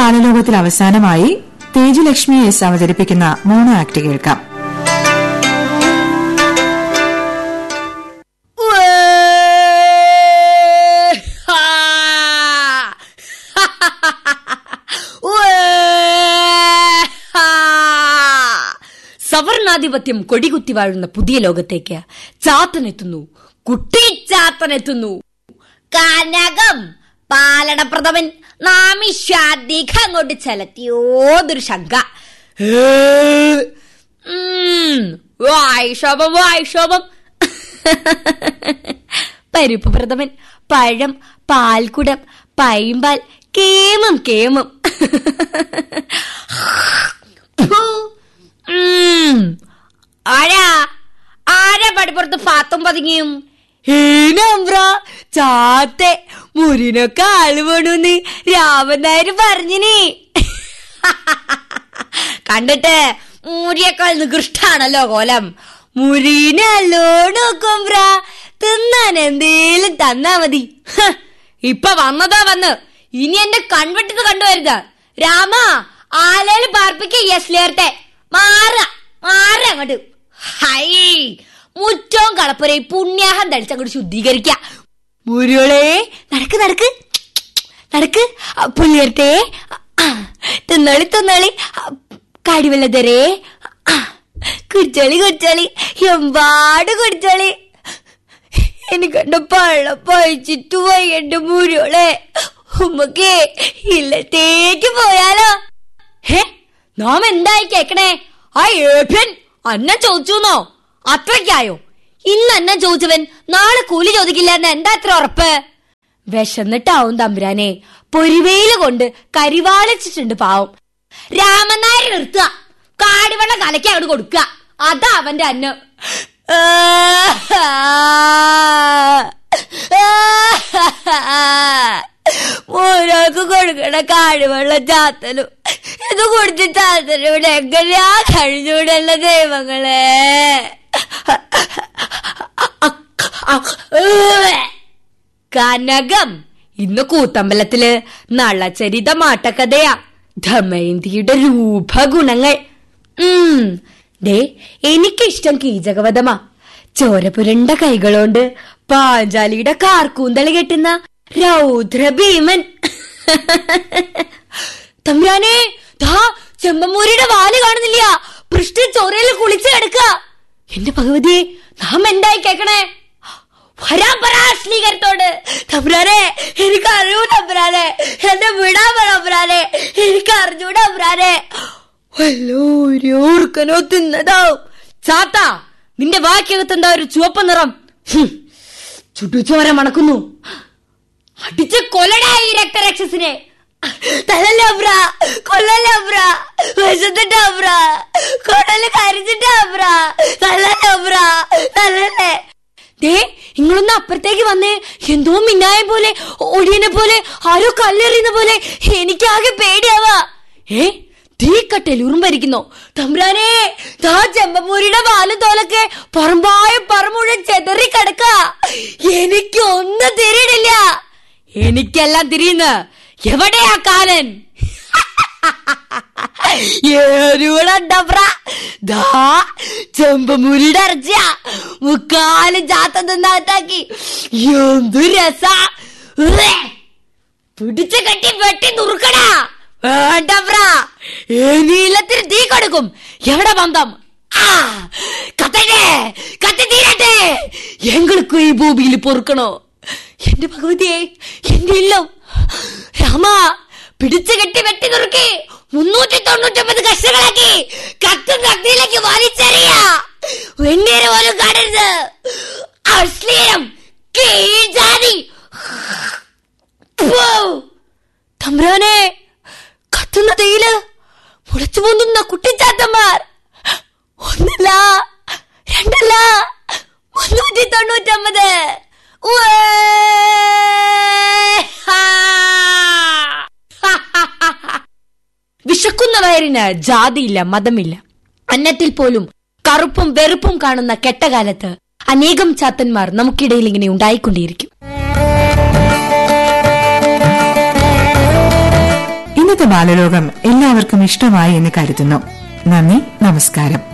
ബാലലോകത്തിൽ അവസാനമായി തേജുലക്ഷ്മി എസ് അവതരിപ്പിക്കുന്ന mono act കേൾക്കാം സവർണാധിപത്യം കൊടികുത്തി വാഴുന്ന പുതിയ ലോകത്തേക്ക് ചാത്തനെത്തുന്നു കുട്ടി ചാത്തനെത്തുന്നു കനകം പാലടപ്രഥമൻ നാമിഷാധികം അങ്ങോട്ട് ചെലത്തിയോതൊരു ശങ്ക ഏ, ഉം, വായ്ശോഭം വായ്ശോഭം പരിപ്പ് പ്രഥമൻ പഴം പാൽക്കുടം പൈമ്പാൽ കേമം കേമം ഫു, ഉം, ആരാ ആരാ പടിപ്പുറത്ത് ഫാത്തും പതുങ്ങിയും ഏനമ്പ്ര ചാത്തെ മുരിനൊക്കെ ആള് വേണൂന്ന് രാമൻ നായർ പറഞ്ഞിനി കണ്ടിട്ട് മുരിയേക്കാൾ നികൃഷ്ടാണല്ലോ കോലം മുരീനല്ലോണോക്കുംബ്ര തിന്നാൻ എന്തേലും തന്നാ മതി ഹ്, ഇപ്പൊ വന്നതാ വന്ന് ഇനി എന്റെ കൺവെട്ടത് കണ്ടുവരുത് രാമ ആലയിൽ പാർപ്പിക്ക യെസ് ലേർത്തെ മാറ മാറ അങ്ങോട്ട് ഹൈ മുറ്റവും കളപ്പുരയും പുണ്യാഹം തളിച്ചങ്ങോട്ട് ശുദ്ധീകരിക്ക മുരുളെ നടക്ക് നടക്ക് നടക്ക് പുള്ളിയർത്തെ തിന്നോളി തിന്നോളി കാടിവെള്ളതരേ കുടിച്ചോളി കുടിച്ചോളി എമ്പാട് കുടിച്ചോളി എനിക്കെന്റെ പള്ള പഴിച്ചിട്ട് പോയി എന്റെ മുരുളെ ഉമ്മക്കേ ഇല്ലത്തേക്ക് പോയാലോ ഹേ നാം എന്തായി കേക്കണേ ആ ഏഭ്യൻ അന്ന ചോദിച്ചുന്നോ അത്രയ്ക്കായോ ഇന്ന് അന്ന ചോദിച്ചവൻ നാളെ കൂലി ചോദിക്കില്ല എന്ന് എന്താ അത്ര ഉറപ്പ് വിശന്നിട്ടാവും തമ്പുരാനെ പൊരിവേല് കൊണ്ട് കരിവാളിച്ചിട്ടുണ്ട് പാവം രാമൻ നായർ നിർത്തുക കാടിവെള്ളം കലക്കി അങ്ങോട്ട് കൊടുക്കുക അതാ അവന്റെ അന്നം ഒരാൾക്ക് കൊടുക്കണ കാടുവെള്ളം ചാത്തലും ഇത് കുടിച്ച് ചാത്തലും ഇവിടെ എങ്ങനെയാ കഴിഞ്ഞൂടല്ല ദൈവങ്ങളെ കനകം ഇന്ന് കൂത്തമ്പലത്തില് നളചരിത മാട്ടക്കഥയാ ദമയന്തിയുടെ രൂപഗുണങ്ങൾ ഉം ദേ എനിക്കിഷ്ടം കീചകവധമാ ചോരപുരണ്ട കൈകളോണ്ട് പാഞ്ചാലിയുടെ കാർക്കൂന്തളി കെട്ടുന്ന രൗദ്ര ഭീമൻ തമ്പ്രാനെ ദാ ചെമ്പമൂരിയുടെ വാല് കാണുന്നില്ല പൃഷ്ടി ചോരയിൽ കുളിച്ച് കിടക്ക എന്റെ ഭഗവതിയെ നാം എന്തായി കേക്കണേ വരാൻ പറ ശ്രീകരത്തോട് തമ്പുരാനെ എനിക്ക് അറിയൂ തമ്പുരാനെ എന്നെ വിടാൻ പറ തമ്പുരാനെ എനിക്ക് അറിഞ്ഞൂടാ തമ്പുരാനെ വല്ലോ ഒരു ഓർക്കനോ തിന്നതാവും ചാത്ത നിന്റെ വാക്കകത്ത് എന്താ ഒരു ചുവപ്പ് നിറം ഹും, ചുട്ടുചോര മണക്കുന്നു അടിച്ച് കൊല്ലടാ ഈ രക്തരക്ഷസിനെ തലല്ല അബ്ര കൊല്ലല്ല അബ്ര വിശന്നിട്ട് അബ്ര കൊടല് കരിച്ചിട്ട് അബ്ര തലല്ല അബ്ര തലല്ലേ ദേ നിങ്ങളൊന്ന് അപ്പുറത്തേക്ക് വന്നേ എന്തോ മിന്നായ പോലെ ഒടിയനെ പോലെ ആരോ കല്ലെറിയുന്ന പോലെ എനിക്കാകെ പേടിയാവാ ഏ തീക്കട്ടൽ ഉറുമ്പരിക്കുന്നോ തമ്പ്രാനെ താ ചെമ്പമൂരിയുടെ വാലും തോലൊക്കെ പറമ്പായ പറമുഴൻ ചെതറി കിടക്ക എനിക്ക് ഒന്നും തിരിയണില്ല എനിക്കെല്ലാം തിരിയുന്ന എവിടെയാ കാലൻ ദാ ചെമ്പമുരിയുടെ ഇറച്ചിയ മുക്കാലും ചാത്ത തിന്നാത്താക്കി എന്തു രസ പിടിച്ചു കെട്ടി വെട്ടി നുറുക്കടാ വേണ്ട നീലത്തിന് തീ കൊടുക്കും എവിടെ ബന്ധം ആ കത്തട്ടെ കത്തി തീരട്ടെ എങ്ങൾക്ക് ഈ ഭൂമിയിൽ പൊറുക്കണോ എന്റെ ഭഗവതിയെ എന്റെ ഇല്ലം രാമ പിടിച്ചു കെട്ടി വെട്ടി നുറുക്കി മുന്നൂറ്റി തൊണ്ണൂറ്റൊമ്പത് കഷ്ടങ്ങളാക്കി കത്തും അഗ്നിയിലേക്ക് വലിച്ചെറിയ വെണ്ണീര് പോലും കാണരുത് അശ്ലീലം കീഴ്ജാതി ഫു! തമ്പ്രാനെ കത്തുന്ന തേയില് മുളച്ചു പൊന്നുന്ന കുട്ടിച്ചാത്തന്മാർ ഒന്നല്ല രണ്ടല്ല മുന്നൂറ്റി തൊണ്ണൂറ്റൊമ്പത് ഉവ്വേ! ഹാ! വിശക്കുന്ന വയറിന് ജാതിയില്ല മതമില്ല അന്നത്തിൽ പോലും കറുപ്പും വെറുപ്പും കാണുന്ന കെട്ടകാലത്ത് അനേകം ചാത്തന്മാർ നമുക്കിടയിൽ ഇങ്ങനെ ഉണ്ടായിക്കൊണ്ടേയിരിക്കും ഇന്നത്തെ ബാലലോകം എല്ലാവർക്കും ഇഷ്ടമായി എന്ന് കരുതുന്നു നന്ദി നമസ്കാരം